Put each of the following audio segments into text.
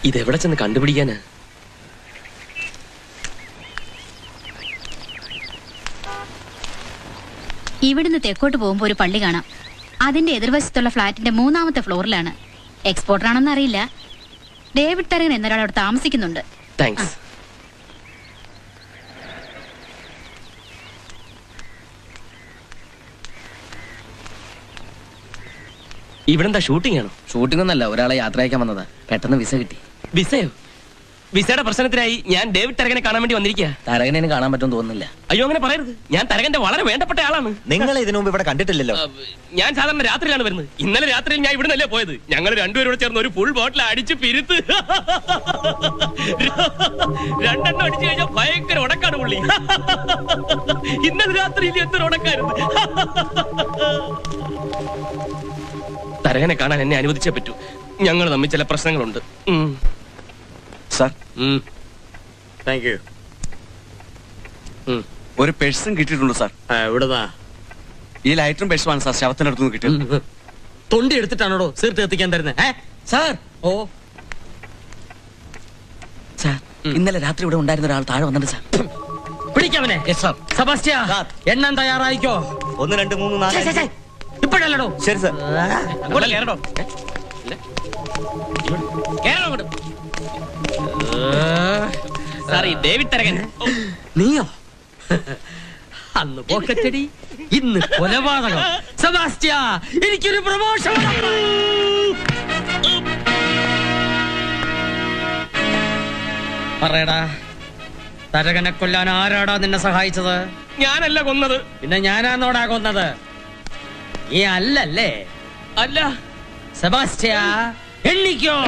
ഇതെവിടെ ചെന്ന് കണ്ടുപിടിക്കാനാ ഇവിടുന്ന് തെക്കോട്ട് പോകുമ്പോൾ ഒരു പള്ളി കാണാം അതിന്റെ എതിർവശത്തുള്ള ഫ്ലാറ്റിന്റെ മൂന്നാമത്തെ ഫ്ലോറിലാണ് എക്സ്പോർട്ടർ ആണെന്ന് അറിയില്ല ഡേവിഡ് തരകൻ എന്നൊരാൾ അവിടെ താമസിക്കുന്നുണ്ട് താങ്ക്സ് ഇവിടെന്താ ഷൂട്ടിംഗ് ആണോ ഷൂട്ടിംഗ് ഒന്നല്ല ഒരാളെ യാത്ര അയക്കാൻ വന്നതാ പെട്ടെന്ന് വിസ കിട്ടി വിസയോ വിസയുടെ പ്രശ്നത്തിനായി ഞാൻ ഡേവിഡ് തരകനെ കാണാൻ വേണ്ടി വന്നിരിക്കുക തരകനെ കാണാൻ പറ്റുമെന്ന് തോന്നുന്നില്ല അയ്യോ അങ്ങനെ പറയരുത് ഞാൻ തരകന്റെ വളരെ വേണ്ടപ്പെട്ട ആളാണ് നിങ്ങൾ ഇതിനു മുമ്പ് ഇവിടെ കണ്ടിട്ടില്ലല്ലോ ഞാൻ സാധാരണ രാത്രിയിലാണ് വരുന്നത് ഇന്നലെ രാത്രിയിൽ ഞാൻ ഇവിടെ നിന്നല്ലേ പോയത് ഞങ്ങൾ രണ്ടുപേരും കൂടെ ചേർന്ന് ഒരു ഫുൾ ബോട്ടിൽ അടിച്ച് പിരുത്ത് രണ്ടെണ്ണം അടിച്ചു കഴിഞ്ഞാൽ ഭയങ്കര ഉടക്കാണ് പുള്ളി ഇന്നലെ രാത്രിയിൽ എന്തൊരു ഉടക്കായിരുന്നു തരകനെ കാണാൻ എന്നെ അനുവദിച്ചേ പറ്റൂ ഞങ്ങൾ തമ്മിൽ ചില പ്രശ്നങ്ങളുണ്ട് ഉം. സാർ ഉം. താങ്ക് യു ഉം. ഒരു പേഴ്സും കിട്ടിയിട്ടുണ്ട് സാർ എവിടുന്നാ ഈ ലൈറ്ററും പേഴ്സുമാണ് സാർ ശവത്തിനടുത്ത് നിന്ന് കിട്ടിയത് തൊണ്ടി എടുത്തിട്ടാണോടോ സീർത്ത് എത്തിക്കാൻ തരുന്നത് ഏ സാർ ഓ സാർ ഇന്നലെ രാത്രി ഇവിടെ ഉണ്ടായിരുന്ന ഒരാൾ താഴെ വന്നിട്ട് സാർ പിടിക്കവനെ യെസ് സാർ സബാസ്റ്റ്യ എണ്ണാൻ തയ്യാറായിക്കോ ഒന്ന് രണ്ട് മൂന്ന് നാല് ഇപ്പോഴല്ലടോ ശരി സാർ അങ്ങോട്ട് കേറടോ. ഏ? ഇല്ല. കേറണം അങ്ങോട്ട്. സാറി ഡേവിഡ് തരകൻ ഓ, നീയോ അന്ന് പോക്കറ്റടി ഇന്ന് കൊലപാതകം സെബാസ്റ്റ്യ എനിക്കൊരു പ്രമോഷൻ പറയടാ തരകനെ കൊല്ലാൻ ആരാടാ നിന്നെ സഹായിച്ചത് ഞാനല്ല കൊന്നത് പിന്നെ ഞാനാന്നോടാ കൊന്നത് ഈ അല്ലല്ലേ അല്ല സെബാസ്റ്റ്യ എണ്ണിക്കോ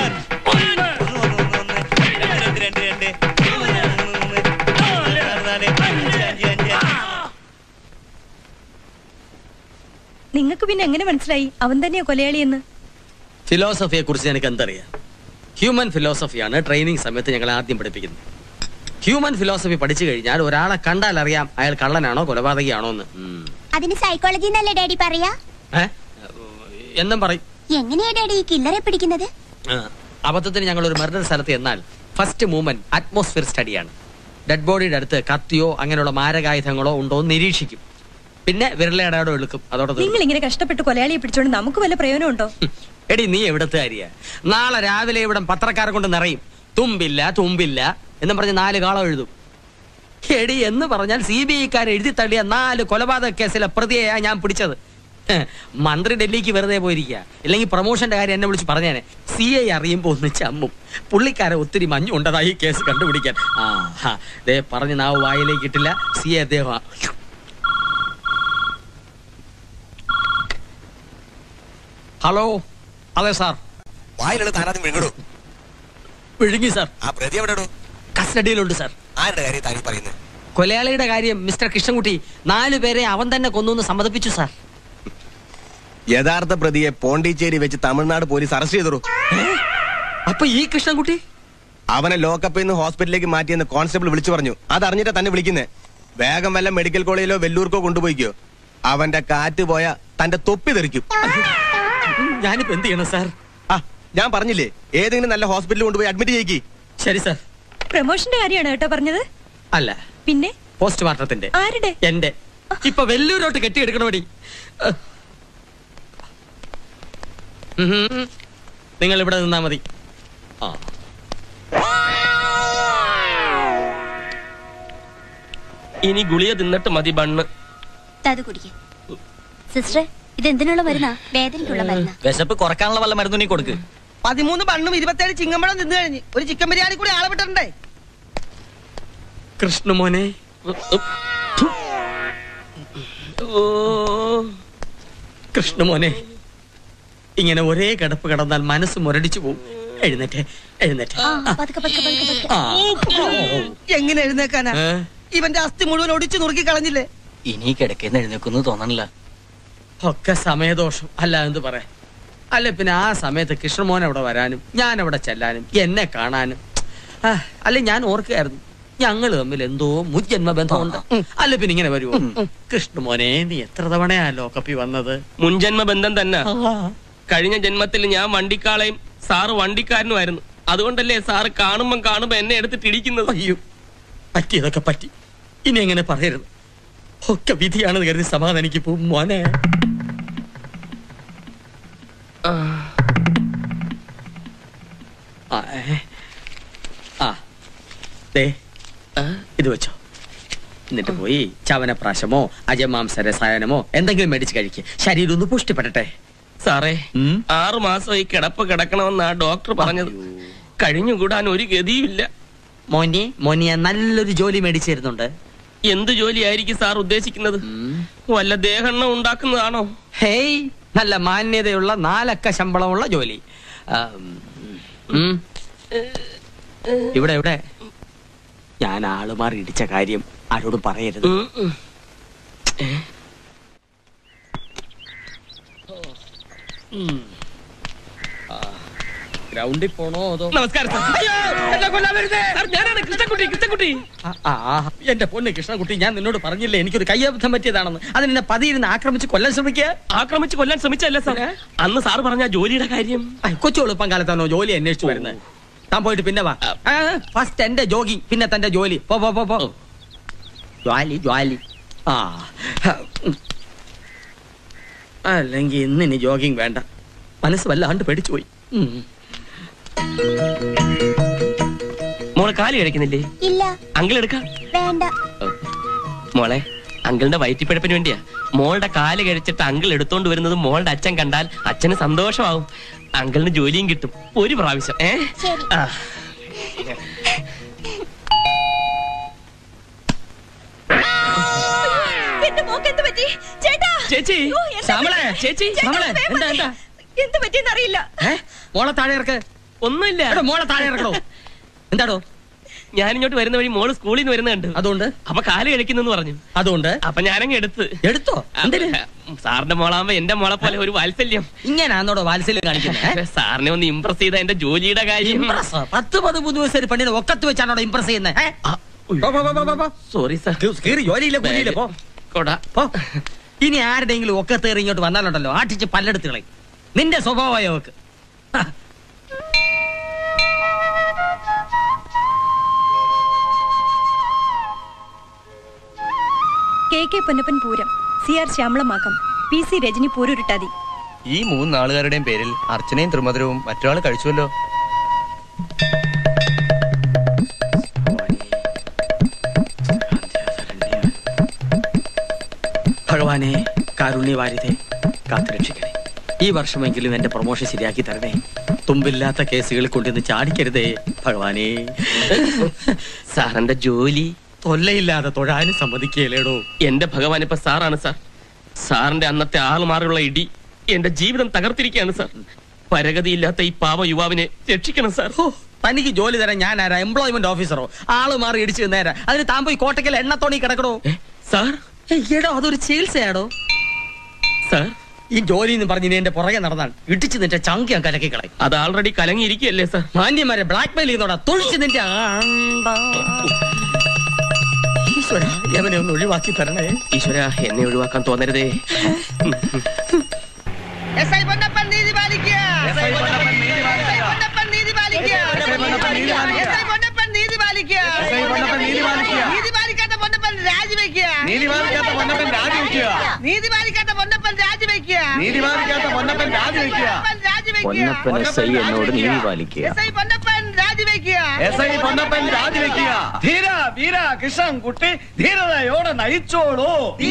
നിങ്ങൾക്ക് പിന്നെ എങ്ങനെ മനസ്സിലായി അവൻ തന്നെയാ കൊലയാളിയെന്ന് ഫിലോസഫിയെ കുറിച്ച് എനിക്ക് എന്തറിയാം ഹ്യൂമൻ ഫിലോസഫിയാണ് ട്രെയിനിങ് സമയത്ത് ഞങ്ങൾ ആദ്യം പഠിപ്പിക്കുന്നത് ഹ്യൂമൻ ഫിലോസഫി പഠിച്ചു കഴിഞ്ഞാൽ ഒരാളെ കണ്ടാൽ അറിയാം അയാൾ കള്ളനാണോ കൊലപാതകയാണോ എന്ന് ഉം. അതിന് സൈക്കോളജി എന്നല്ലേ ഡാഡി പറയാ ഏ? എന്നും പറയും എങ്ങനെയാ ഡാഡി ഈ കില്ലറെ പിടിക്കുന്നത് ആ, അബദ്ധത്തിന് ഞങ്ങൾ ഒരു മർഡർ സ്ഥലത്ത് എന്നാൽ ഫസ്റ്റ് മൂവ്മെന്റ് അറ്റ്മോസ്ഫിയർ സ്റ്റഡിയാണ് ഡെഡ് ബോഡിയുടെ അടുത്ത് കത്തിയോ അങ്ങനെയുള്ള മാരകായുധങ്ങളോ ഉണ്ടോ എന്ന് നിരീക്ഷിക്കും പിന്നെ വിരലടയാടോ എടുക്കും അതോടെ തീർന്നു. നിങ്ങൾ ഇങ്ങനെ കഷ്ടപ്പെട്ട് കൊലയാളിയെ പിടിച്ചോണ്ട് നമുക്ക് വല്ല പ്രയോജനം ഉണ്ടോ ഹും. എടി നീ എവിടത്തെ അരിയ നാളെ രാവിലെ ഇവിടെ പത്രക്കാരെ കൊണ്ട് നിറയും തുമ്പില്ല തുമ്പില്ല എന്നും പറഞ്ഞ് നാല് കാളം എഴുതും എടി എന്ന് പറഞ്ഞാൽ സി ബി ഐക്കാർ എഴുതി തള്ളിയ നാല് കൊലപാതക കേസിലെ പ്രതിയെയാ ഞാൻ പിടിച്ചത് ഹ്, മന്ത്രി ഡൽഹിക്ക് വെറുതെ പോയിരിക്കുക ഇല്ലെങ്കിൽ പ്രൊമോഷന്റെ കാര്യം എന്നെ വിളിച്ച് പറഞ്ഞേനെ സി ഐ അറിയുമ്പോ ഒന്ന് ചമ്മും പുള്ളിക്കാരെ ഒത്തിരി മഞ്ഞുണ്ടതായി ഈ കേസ് കണ്ടുപിടിക്കാൻ ആ ഹാ, ദേ പറഞ്ഞ് നാവ് വായിലേക്ക് ഇട്ടില്ല സി ഐ അദ്ദേഹം ഹലോ അതെ സാർ വായിലുള്ള താനാദ്യം വിഴുങ്ങടൂ വിഴുങ്ങി സാർ ആ പ്രതി എവിടെടൂ കസ്റ്റഡിയിലുണ്ട് സാർ ആരുടെ കാര്യം താനീ പറയുന്നത് കൊലയാളിയുടെ കാര്യം മിസ്റ്റർ കൃഷ്ണൻകുട്ടി നാലു പേരെ അവൻ തന്നെ കൊന്നു എന്ന് സമ്മതിപ്പിച്ചു സാർ യഥാർത്ഥ പ്രതിയെ പോണ്ടിച്ചേരി വെച്ച് തമിഴ്നാട് പോലീസ് അറസ്റ്റ് ചെയ്തു അപ്പൊ ഈ കൃഷ്ണൻകുട്ടി അവനെ ലോക്കപ്പിൽ നിന്ന് ഹോസ്പിറ്റലിലേക്ക് മാറ്റിയെന്ന് കോൺസ്റ്റബിൾ വിളിച്ചു പറഞ്ഞു അത് അറിഞ്ഞിട്ടാ തന്നെ വിളിക്കുന്നേ വേഗം വല്ല മെഡിക്കൽ കോളേജിലോ വെല്ലൂർക്കോ കൊണ്ടുപോയിക്കോ അവന്റെ കാറ്റ് പോയ തന്റെ തൊപ്പി തെറിക്കും ഞാനിപ്പോ എന്ത് ചെയ്യണം സാർ ആ ഞാൻ പറഞ്ഞില്ലേ ഏതെങ്കിലും നല്ല ഹോസ്പിറ്റലിൽ കൊണ്ടുപോയി അഡ്മിറ്റ് ചെയ്യിക്കി ശരി സാർ പ്രമോഷന്റെ കാര്യമാണ് കേട്ടോ പറഞ്ഞത് അല്ല പിന്നെ പോസ്റ്റ്മോർട്ടത്തിന്റെ ആരുടെ എന്റെ ഇപ്പൊ വെല്ലൂരോട്ട് കെട്ടിയെടുക്കണമടി ഉഹും. നിങ്ങൾ ഇവിടെ നിന്നാ മതി ആ ഇനി ഗുളിക തിന്നിട്ട് മതി ബണ്ണ് അത് കുടിക്ക് സിസ്റ്ററെ ഇത് എന്തിനുള്ള മരുന്നാ വേദനയ്ക്കുള്ള മരുന്നാ വിശപ്പ് കുറക്കാനുള്ള വല്ല മരുന്ന് നീ കൊടുക്ക് പതിമൂന്ന് ബണ്ണും ഇരുപത്തേഴ് ചിങ്ങമ്പഴം തിന്നു കഴിഞ്ഞ് ഒരു ചിക്കൻ ബിരിയാണി കൂടി ആളെ വിട്ടിട്ടുണ്ടേ കൃഷ്ണമോനെ ഓ കൃഷ്ണമോനെ ഇങ്ങനെ ഒരേ കിടപ്പ് കിടന്നാൽ മനസ്സ് മുരടിച്ചു പോകും എഴുന്നേറ്റെ എഴുന്നേറ്റെ ആ പതുക്കെ പതുക്കെ പതുക്കെ പതുക്കെ ആ. എങ്ങനെ എഴുന്നേക്കാനാ ഏ? ഇവന്റെ അസ്ഥി മുഴുവൻ ഒടിച്ചു നുറുക്കി കളഞ്ഞില്ലേ ഇനി കിടക്കേന്ന് എഴുന്നേക്കുന്നു തോന്നണില്ല ഒക്കെ സമയദോഷം അല്ല എന്ത് പറയാ അല്ല പിന്നെ ആ സമയത്ത് കൃഷ്ണമോൻ അവിടെ വരാനും ഞാൻ അവിടെ ചെല്ലാനും എന്നെ കാണാനും ആ, അല്ല ഞാൻ ഓർക്കുകയായിരുന്നു ഞങ്ങൾ തമ്മിൽ എന്തോ മുജ്ജന്മ ബന്ധമുണ്ട് അല്ല പിന്നെ ഇങ്ങനെ വരുമോ കൃഷ്ണമോനെ നീ എത്ര തവണയാ ലോക്കപ്പി വന്നത് മുൻജന്മ ബന്ധം തന്നെ കഴിഞ്ഞ ജന്മത്തിൽ ഞാൻ വണ്ടിക്കാളയും സാറ് വണ്ടിക്കാരനുമായിരുന്നു അതുകൊണ്ടല്ലേ സാറ് കാണുമ്പം കാണുമ്പോ എന്നെ എടുത്തിട്ട് ഇടിക്കുന്നത് അയ്യോ പറ്റിയതൊക്കെ പറ്റി ഇനി എങ്ങനെ പറയരുത് ഒക്കെ വിധിയാണെന്ന് കരുതി സമാധാനിക്ക് പോവും മോനെ ആ, ഏ. ആ ദേ ഇത് വെച്ചോ എന്നിട്ട് പോയി ചവനപ്രാശമോ അജമാംസ രസായനമോ എന്തെങ്കിലും മേടിച്ച് കഴിക്കുക ശരീരം ഒന്ന് പുഷ്ടിപ്പെടട്ടെ സാറേ ഉം? ആറു മാസം ഈ കിടപ്പ് കിടക്കണമെന്നാ ഡോക്ടർ പറഞ്ഞത് കഴിഞ്ഞുകൂടാൻ ഒരു ഗതിയുമില്ല മോനെ മോനെ ഞാൻ നല്ലൊരു ജോലി മേടിച്ചു തരുന്നുണ്ട് എന്ത് ജോലിയായിരിക്കും സാർ ഉദ്ദേശിക്കുന്നത് വല്ല ദേഹെണ്ണ ഉണ്ടാക്കുന്നതാണോ ഹേയ് നല്ല മാന്യതയുള്ള നാലക്ക ശമ്പളമുള്ള ജോലി ആ, ഉം. ഇവിടെ ഇവിടെ ഞാൻ ആളുമാറി ഇടിച്ച കാര്യം ആരോടും പറയരുത് ഉം, ഉം. ഗ്രൗണ്ടിൽ പോണോ അതോ നമസ്കാരം സാർ. സാർ, ഞാനാണ് കൃഷ്ണക്കുട്ടി കൃഷ്ണക്കുട്ടി ആ, ആ, ആ, എന്റെ പൊന്ന് കൃഷ്ണകുട്ടി ഞാൻ നിന്നോട് പറഞ്ഞില്ലേ എനിക്കൊരു കയ്യബദ്ധം പറ്റിയതാണെന്ന് അതിന് എന്നെ പതിയിരുന്ന് ആക്രമിച്ച് കൊല്ലാൻ ശ്രമിക്കുക ആക്രമിച്ച് കൊല്ലാൻ ശ്രമിച്ചല്ല സാർ അന്ന് സാർ പറഞ്ഞ ആ ജോലിയുടെ കാര്യം കൊച്ചു എളുപ്പം കാലത്താണോ ജോലി അന്വേഷിച്ചു വരുന്നത് താൻ പോയിട്ട് പിന്നെ വാ ഫസ്റ്റ് എന്റെ ജോഗിങ് പിന്നെ തന്റെ ജോലി പോ പോ പോ പോ ജ്വാലി ജ്വാലി ആ അല്ലെങ്കിൽ ഇന്നിനി ജോഗിങ് വേണ്ട മനസ്സ് വല്ലാണ്ട് പേടിച്ചു പോയി ഉം. മോളെ കാലി കഴിക്കുന്നില്ലേ ഇല്ല അങ്കിൾ എടുക്കാം വേണ്ട മോളെ അങ്കിളിന്റെ വയറ്റിപ്പിഴപ്പിന് വേണ്ടിയാ മോളുടെ കാല് കഴിച്ചിട്ട് അങ്കിൾ എടുത്തോണ്ട് വരുന്നത് മോളുടെ അച്ഛൻ കണ്ടാൽ അച്ഛന് സന്തോഷമാവും അങ്കിളിന് ജോലിയും കിട്ടും ഒരു പ്രാവശ്യം ഏ ശരി. ആ. എന്റെ മോക്ക് എന്ത് പറ്റി ചേട്ടാ ചേച്ചി അയ്യോ, എന്നെ ശ്യാമളെ, വിട്. ചേച്ചി, ചേട്ടാ, ശ്യാമളെ, വേഗം എന്താ, വന്നേ. എന്താ? എന്ത് പറ്റിയെന്ന് അറിയില്ല ഏ? മോളെ താഴെ ഇറക്ക് ഒന്നുമില്ല എടോ, മോളെ താഴെ ഇറക്കണോ എന്താടോ ഞാൻ ഇങ്ങോട്ട് വരുന്ന വഴി മോള് സ്കൂളിൽ നിന്ന് വരുന്ന കണ്ടു അതുകൊണ്ട് അപ്പൊ കാല് കഴിക്കുന്നെന്ന് പറഞ്ഞു അതുകൊണ്ട് അപ്പൊ ഞാനങ്ങ് എടുത്ത് എടുത്തോ എന്തിന് സാറിന്റെ മോളാകുമ്പോ എന്റെ മോളെ പോലെ ഒരു വാത്സല്യം ഇങ്ങനാന്നോടോ വാത്സല്യം കാണിക്കുന്നത് സാറിനെ ഒന്ന് ഇംപ്രസ് ചെയ്ത എന്റെ ജോലിയുടെ കാര്യം ഇംപ്രസ് പത്ത് പതിമൂന്ന് ദിവസം പെണ്ണിനെ ഒക്കത്ത് വെച്ചാണോ ഇംപ്രസ് ചെയ്യുന്നത് സോറി സാർ ജോലിയില്ല കൂലിയില്ല പോ കൊടാ പോ. ഇനി ആരുടെയെങ്കിലും ഒക്കത്തേറി ഇങ്ങോട്ട് വന്നാലുണ്ടല്ലോ ആട്ടിച്ച് പല്ലെടുത്ത് കളയും നിന്റെ സ്വഭാവമായി അവക്ക് ഹ. കെ കെ പൊന്നപ്പൻ പൂരം സി ആർ ശ്യാമളമാക്കം പി സി രജനി പൂരുരുട്ടാതി ഈ മൂന്നാളുകാരുടെയും പേരിൽ അർച്ചനയും ത്രിമധുരവും മറ്റൊരാൾ കഴിച്ചുവല്ലോ ഭഗവാനെ കാരുണ്യവാരിധെ കാത്തുരക്ഷിക്കണേ ഈ വർഷമെങ്കിലും എന്റെ പ്രൊമോഷൻ ശരിയാക്കി തരണേ തുമ്പില്ലാത്ത കേസുകളിൽ കൊണ്ടുവന്ന് ചാടിക്കരുതേ ഭഗവാനെ സാറിന്റെ ജോലി തൊല്ലയില്ലാതെ തൊഴാനും സമ്മതിക്കേലേടോ എന്റെ ഭഗവാൻ ഇപ്പൊ സാറാണ് സാർ സാറിന്റെ അന്നത്തെ ആളുമാറുള്ള ഇടി എന്റെ ജീവിതം തകർത്തിരിക്കുകയാണ് സാർ പരഗതിയില്ലാത്ത ഈ പാവ യുവാവിനെ രക്ഷിക്കണം സാർ ഹോ, തനിക്ക് ജോലി തരാൻ ഞാൻ ആരാ എംപ്ലോയ്മെന്റ് ഓഫീസറോ ആള് മാറി ഇടിച്ചു നേരാ അതിന് താൻ പോയി കോട്ടയ്ക്കൽ എണ്ണത്തോണി കിടക്കണോ ഏ, സാർ എടോ അതൊരു ചികിത്സയാടോ സാർ ഈ ജോലി എന്ന് പറഞ്ഞ് ഇനി എന്റെ പുറകെ നടന്നാൽ ഇടിച്ചു നിന്റെ ചങ്കി ഞാൻ കലക്കി കളയും അത് ആൾറെഡി കലങ്ങിയിരിക്കുകയല്ലേ സാർ മാന്യന്മാരെ ബ്ലാക്ക് മെയിൽ ചെയ്യുന്നോടാ തൊഴിച്ച് നിന്റെ ആണ്ട. ഈശ്വരാ, യവനെ ഒന്ന് ഒഴിവാക്കി തരണേ ഈശ്വര എന്നെ ഒഴിവാക്കാൻ തോന്നരുതേ എസ് ഐ പൊന്നപ്പൻ നീതി പാലിക്കുക എസ് ഐ പൊന്നപ്പൻ നീതി പാലിക്കുക എസ് ഐ പൊന്നപ്പൻ നീതി പാലിക്കുക എസ് ഐ പൊന്നപ്പൻ നീതി പാലിക്കുക നീതി പാലിക്കാത്ത പൊന്നപ്പൻ രാജിവെക്കുക നീതി പാലിക്കാത്ത പൊന്നപ്പൻ രാജിവെക്കുക നീതി പാലിക്കാത്ത പൊന്നപ്പൻ രാജിവെക്കുക നീതി പാലിക്കാത്ത പൊന്നപ്പൻ രാജിവെക്കുക പൊന്നപ്പൻ എസ് ഐ എന്നോട് നീതി പാലിക്കുക എസ് ഐ പൊന്നപ്പൻ രാജിവെക്കുക എസ് ഐ പൊന്നപ്പൻ രാജിവെക്കുക ധീര വീര കൃഷ്ണൻ കുട്ടി ധീരതയോടെ നയിച്ചോളൂ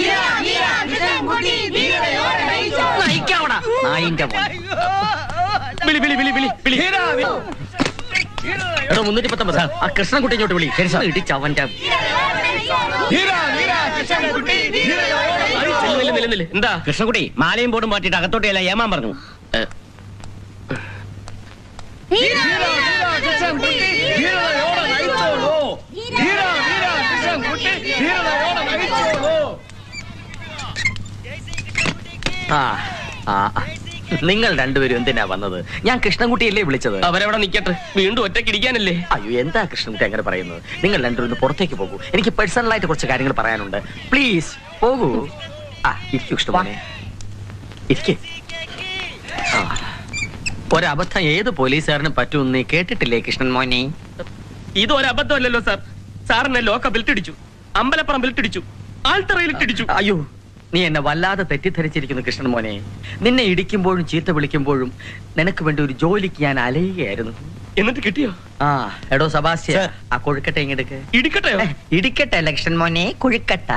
നയിക്കാവടാ, നായിന്റെ മോനെ. വിളി വിളി വിളി വിളി വിളി ധീര വീര എടോ മുന്നൂറ്റി പത്തൊമ്പത് ആ കൃഷ്ണൻകുട്ടി ഇങ്ങോട്ട് വിളി ഇടിച്ച് അവന്റെ ധീര വീര കൃഷ്ണൻ കുട്ടി ധീരതയോടെ നില്ല്, നില്ല്, നില്ല്. എന്താ കൃഷ്ണകുട്ടി മാലയും പോടും മാറ്റിയിട്ട് അകത്തോട്ടെയല്ല ഏമാൻ പറഞ്ഞു ഏ, ധീര വീര കൃഷ്ണൻ കുട്ടി ധീരതയോടെ നയിച്ചോളൂ ധീര വീര കൃഷ്ണൻ കുട്ടി ധീരതയോടെ നയിച്ചോളൂ ആ ആ ആ. നിങ്ങൾ രണ്ടുപേരും എന്തിനാ വന്നത് ഞാൻ കൃഷ്ണൻകുട്ടിയല്ലേ വിളിച്ചത് അവരവിടെ നിക്കട്ടെ വീണ്ടും ഒറ്റയ്ക്ക് ഇരിക്കാനല്ലേ അയ്യോ എന്താ കൃഷ്ണൻകുട്ടി അങ്ങനെ പറയുന്നത് നിങ്ങൾ രണ്ടുപേരും ഒന്ന് പുറത്തേക്ക് പോകൂ എനിക്ക് പേഴ്സണലായിട്ട് കുറച്ച് കാര്യങ്ങൾ പറയാനുണ്ട് പ്ലീസ് പോകൂ ആ ഇരിക്കൂ ഇഷ്ടമാണ് ഇരിക്കേ ആ ഒരബദ്ധം ഏത് പോലീസുകാരനും പറ്റുമെന്ന് നീ കേട്ടിട്ടില്ലേ കൃഷ്ണൻ മോനെ ഇത് ഒരു അബദ്ധമല്ലല്ലോ സാർ സാറിനെ ലോക്കപ്പിൽ ഇടിച്ചു അമ്പലപ്പറമ്പിൽ ഇടിച്ചു ആൾത്തറയിൽ ഇടിച്ചു അയ്യോ നീ എന്നെ വല്ലാതെ തെറ്റിദ്ധരിച്ചിരിക്കുന്നു കൃഷ്ണൻ മോനെ നിന്നെ ഇടിക്കുമ്പോഴും ചീത്ത വിളിക്കുമ്പോഴും നിനക്ക് വേണ്ടി ഒരു ജോലിക്ക് ഞാൻ അലയുകയായിരുന്നു എന്നിട്ട് കിട്ടിയോ ആ എടോ സബാസ്റ്റ്യ ആ കൊഴുക്കട്ടെ ഇങ്ങെടുക്ക് ഇടിക്കട്ടെയോ ഇടിക്കട്ടെ ലക്ഷൻ മോനെ കൊഴുക്കട്ട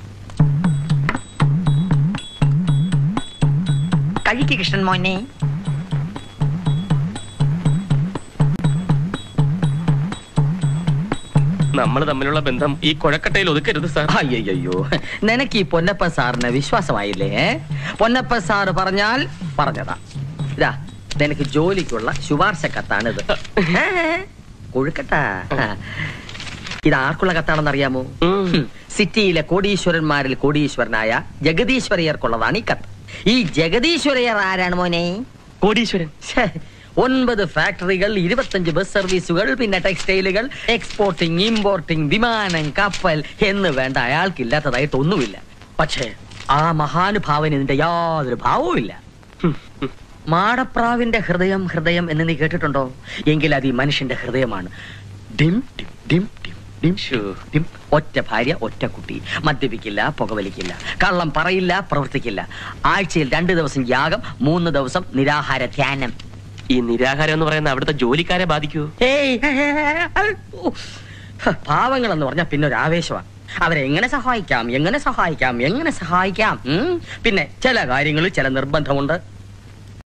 കഴിക്ക് കൃഷ്ണൻ മോനെ നമ്മൾ തമ്മിലുള്ള ബന്ധം ഈ കുഴക്കട്ടയിൽ ഒതുക്കരുത് സാർ അയ്യോ നിനക്ക് ഈ പൊന്നപ്പൻ സാറിന് വിശ്വാസമായില്ലേ ഏ? പൊന്നപ്പൻ സാറ് പറഞ്ഞാൽ പറഞ്ഞതാ ഇതാ നിനക്ക് ജോലിക്കുള്ള ശുപാർശ കത്താണിത് കൊഴുക്കട്ട ഇത് ആർക്കുള്ള കത്താണെന്ന് അറിയാമോ സിറ്റിയിലെ കോടീശ്വരന്മാരിൽ കോടീശ്വരനായ ജഗദീശ്വരയർക്കുള്ളതാണ് ഈ കത്ത് ഈ ജഗദീശ്വരയർ ആരാണ് മോനെ കോടീശ്വരൻ ഛേ, ഒൻപത് ഫാക്ടറികൾ ഇരുപത്തഞ്ച് ബസ് സർവീസുകൾ പിന്നെ ടെക്സ്റ്റൈലുകൾ എക്സ്പോർട്ടിംഗ് ഇമ്പോർട്ടിംഗ് വിമാനം കപ്പൽ എന്ന് വേണ്ട അയാൾക്കില്ലാത്തതായിട്ട് ഒന്നുമില്ല പക്ഷേ ആ മഹാനുഭാവന് ഇതിന്റെ യാതൊരു ഭാവവും ഇല്ല മാടപ്രാവിന്റെ ഹൃദയം ഹൃദയം എന്ന് നീ കേട്ടിട്ടുണ്ടോ എങ്കിൽ അത് ഈ മനുഷ്യന്റെ ഹൃദയമാണ് ഡിം ഡിം ഡിം ഡിം ഡിം ഷൂ ഡിം ഒറ്റ ഭാര്യ ഒറ്റ കുട്ടി മദ്യപിക്കില്ല പുകവലിക്കില്ല കള്ളം പറയില്ല പ്രവർത്തിക്കില്ല ആഴ്ചയിൽ രണ്ട് ദിവസം യാഗം മൂന്ന് ദിവസം നിരാഹാര ധ്യാനം ഈ നിരാഹാരം എന്ന് പറയുന്ന അവിടുത്തെ ജോലിക്കാരെ ബാധിക്കൂ ഏയ് പാവങ്ങൾ എന്ന് പറഞ്ഞാൽ പിന്നെ ഒരു ആവേശമാണ് അവരെ എങ്ങനെ സഹായിക്കാം എങ്ങനെ സഹായിക്കാം എങ്ങനെ സഹായിക്കാം ഉം? പിന്നെ ചില കാര്യങ്ങളിൽ ചില നിർബന്ധമുണ്ട്